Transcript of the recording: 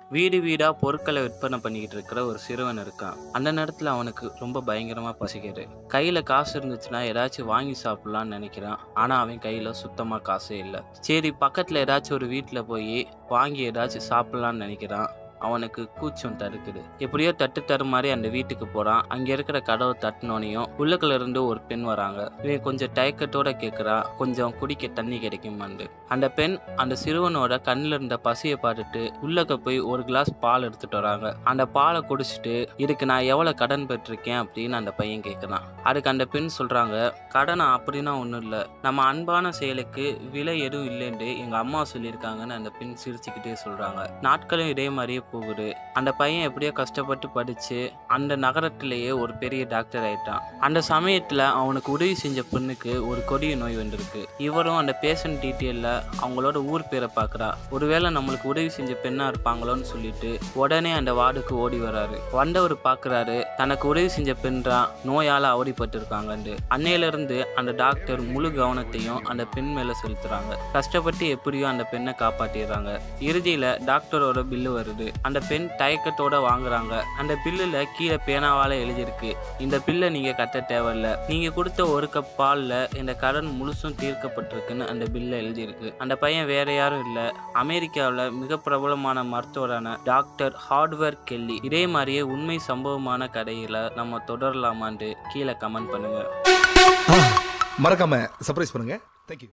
வீடு வீடா பொருட்களை விற்பனை பண்ணிக்கிட்டு இருக்கிற ஒரு சிறுவன் இருக்கான் அந்த நேரத்துல அவனுக்கு ரொம்ப பயங்கரமா பசிக்குது கையில காசு இருந்துச்சுன்னா ஏதாச்சும் வாங்கி சாப்பிடலாம்னு நினைக்கிறான் ஆனா அவன் கையில சுத்தமா காசே இல்லை சரி பக்கத்துல ஏதாச்சும் ஒரு வீட்டுல போய் வாங்கி ஏதாச்சும் சாப்பிடலாம்னு நினைக்கிறான் அவனுக்கு கூச்சம் தடுக்குது எப்படியோ தட்டு தரு மாதிரி அந்த வீட்டுக்கு போறான் அங்க இருக்கிற கதவை தட்டினோனையும் உள்ளுக்குள்ள இருந்து ஒரு பெண் வராங்க இவன் கொஞ்சம் தயக்கத்தோட கேக்குறா கொஞ்சம் குடிக்க தண்ணி கிடைக்குமான்னு அந்த பெண் அந்த சிறுவனோட கண்ணுல இருந்த பசியை பார்த்துட்டு உள்ளக்க போய் ஒரு கிளாஸ் பால் எடுத்துட்டு வராங்க அந்த பாலை குடிச்சிட்டு இதுக்கு நான் எவ்வளவு கடன் பெற்றிருக்கேன் அப்படின்னு அந்த பையன் கேட்குறான் அதுக்கு அந்த பெண் சொல்றாங்க கடனா அப்படின்னா ஒன்றும் இல்லை நம்ம அன்பான செயலுக்கு விலை எதுவும் இல்லைன்னு எங்க அம்மா சொல்லியிருக்காங்கன்னு அந்த பெண் சிரிச்சுக்கிட்டே சொல்றாங்க நாட்களும் இதே மாதிரியே போகுது அந்த பையன் எப்படியோ கஷ்டப்பட்டு படிச்சு அந்த நகரத்திலேயே ஒரு பெரிய டாக்டர் ஆயிட்டான் அந்த சமயத்துல அவனுக்கு உதவி செஞ்ச பெண்ணுக்கு ஒரு கொடிய நோய் வந்திருக்கு இவரும் அந்த பேஷண்ட் டீட்டெயில்ல அவங்களோட ஊர் பேரை பார்க்கறா ஒருவேளை நம்மளுக்கு உதவி செஞ்ச பெண்ணா இருப்பாங்களோன்னு சொல்லிட்டு உடனே அந்த வார்டுக்கு ஓடி வராரு வந்தவர் பார்க்கறாரு தனக்கு உதவி செஞ்ச பெண்றா நோயால அவதிப்பட்டிருக்காங்கன்னு அன்னையில இருந்து அந்த டாக்டர் முழு கவனத்தையும் அந்த பெண் மேல செலுத்துறாங்க கஷ்டப்பட்டு எப்படியோ அந்த பெண்ணை காப்பாத்திடுறாங்க இறுதியில டாக்டரோட பில்லு வருது அந்த பெண் தயக்கத்தோட வாங்குறாங்க அந்த பில்லுல கீழே பேனாவால எழுதியிருக்கு இந்த பில்லை நீங்க கட்ட தேவையில்ல நீங்க கொடுத்த ஒரு கப் பால்ல இந்த கடன் முழுசும் தீர்க்கப்பட்டிருக்குன்னு அந்த பில்ல எழுதியிருக்கு அந்த பையன் வேற யாரும் இல்ல அமெரிக்காவில் மிக பிரபலமான மருத்துவரான டாக்டர் ஹார்ட்வேர் கெல்லி இதே மாதிரியே உண்மை சம்பவமான கதையில நம்ம தொடரலாமான்னு கீழே கமெண்ட் பண்ணுங்க மறக்காம சர்ப்ரைஸ் பண்ணுங்க தேங்க்யூ